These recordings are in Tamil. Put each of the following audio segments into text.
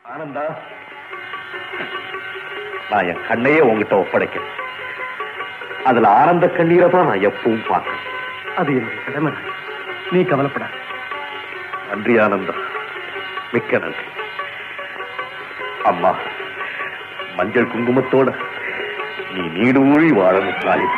ஆனந்தா நான் என் கண்ணையே உங்ககிட்ட ஒப்படைக்கிறேன் அதுல ஆனந்த கண்ணீரை தான் நான் எப்பவும் பார்க்கிறேன் அது என்னுடைய கடமை ராஜா. நீ கவலைப்படாத நன்றி ஆனந்தா மிக்க நன்றி அம்மா மஞ்சள் குங்குமத்தோட நீ நீடூழி வாழணும் தாய்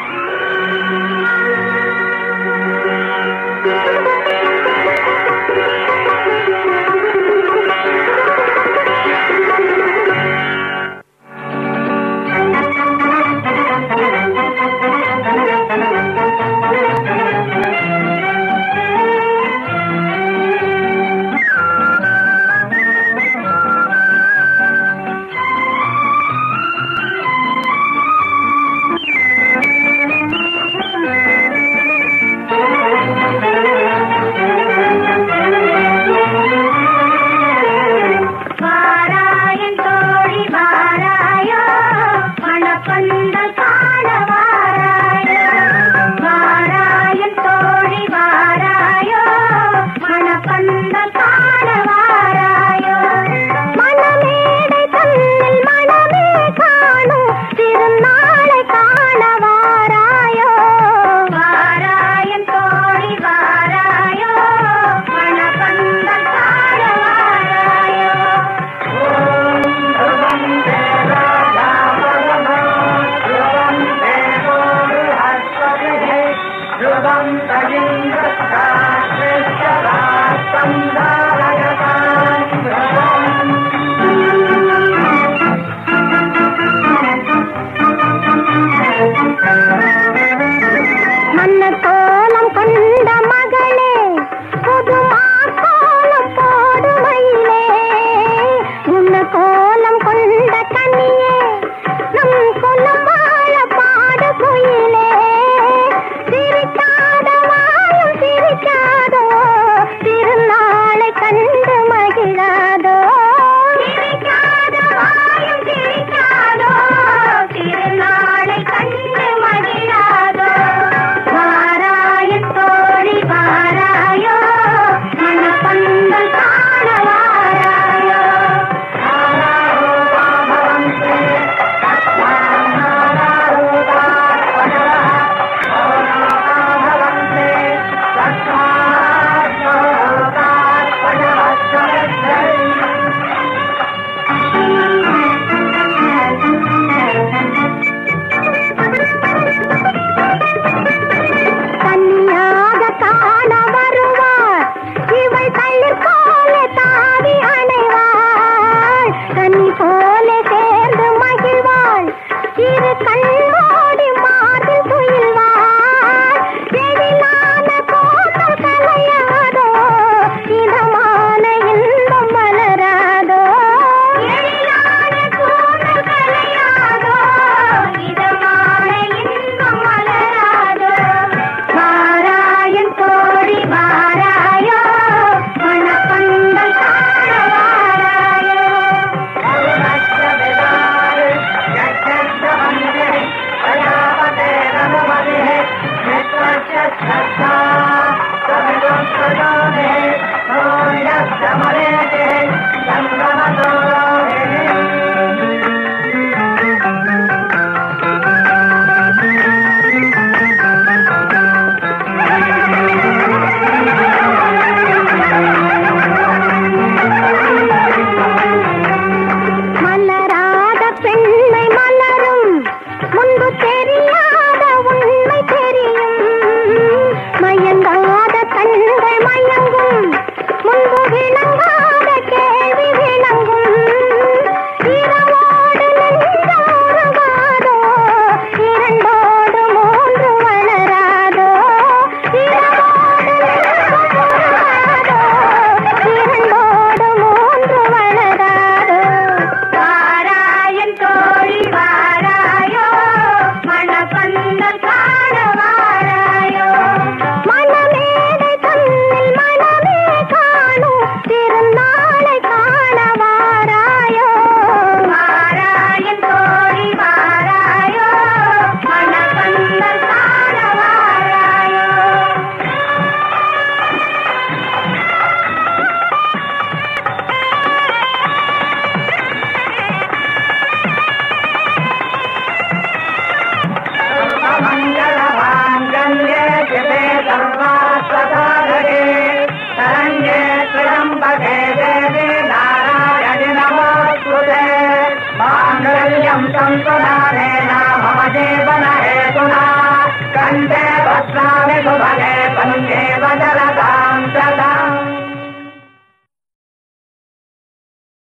வாராயன் தோழி வாராயோ மணப்பந்தல் காண வாராயோ வாராயன் தோழி வாராயோ மணப்பந்தல் காண வாராயோ மணமேடை தன்னில் மணமே காணும் திருநாளை காண வாராயோ வாராயன் தோழி வாராயோ மணப்பந்தல் காண வாராயோ ஓம் திரியம்பகே தேவி